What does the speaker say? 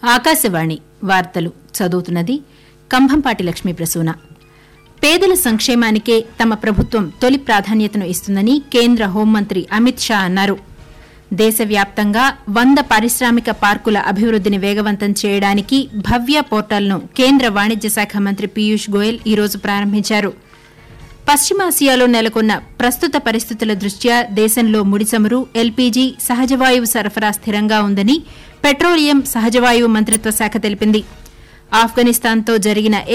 ఆకాశవాణి వార్తలు చదువుతున్నది కంభంపాటి లక్ష్మీ ప్రసూన పేదల సంక్షేమానికే తమ ప్రభుత్వం తొలి ప్రాధాన్యతను ఇస్తుందని కేంద్ర హోంమంత్రి అమిత్ షా అన్నారు దేశవ్యాప్తంగా వంద పారిశ్రామిక పార్కుల అభివృద్దిని వేగవంతం చేయడానికి భవ్య పోర్టల్ను కేంద్ర వాణిజ్య శాఖ మంత్రి పీయూష్ గోయల్ ఈ రోజు ప్రారంభించారు పశ్చిమాసియాలో నెలకొన్న ప్రస్తుత పరిస్థితుల దృష్ట్యా దేశంలో ముడిచమురు ఎల్పీజీ సహజవాయువు సరఫరా స్థిరంగా ఉందని పెట్రోలియం సహజవాయువు మంత్రిత్వ శాఖ తెలిపింది ఆఫ్ఘనిస్తాన్తో జరిగిన